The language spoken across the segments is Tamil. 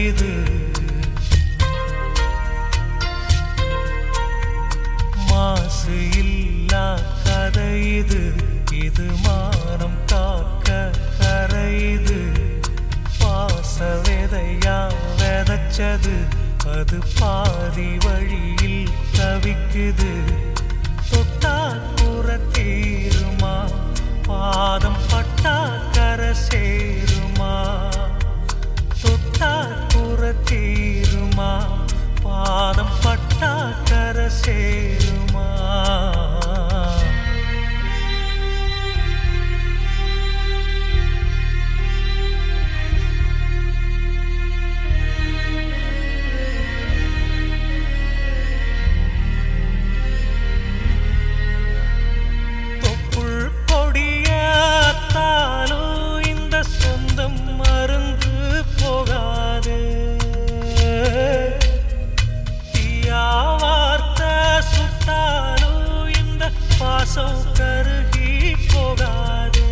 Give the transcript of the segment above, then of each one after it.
இது மாசு இல்லா கதை இது இது மானம் காக்க கரையுது பாச விதையா விதைச்சது அது பாதி வழியில் தவிக்குது தொட்டா கூற தீருமா பாதம் பட்டா கரை சேருமா தொட்டா கூற தீருமா பாதம் பட்டா கரை சேருமா தொப்புள் கொடியாத்தாலும் இந்த சொந்தம் மருந்து போகாது தீயா வார்த்தை சுட்டாலும் இந்த பாசம் கருகி போகாது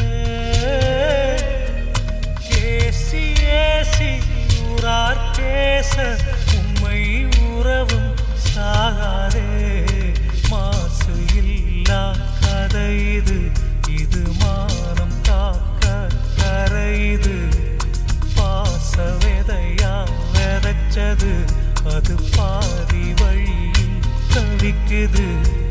ஏசி ஏசி ஊரார் பேச உண்மை உறவும் சாகாதே மாசு இல்லா கதை இது இது மானம் காக்க கரையுது பாச விதையா விதைச்சது அது பாதி வழியில் தவிக்குது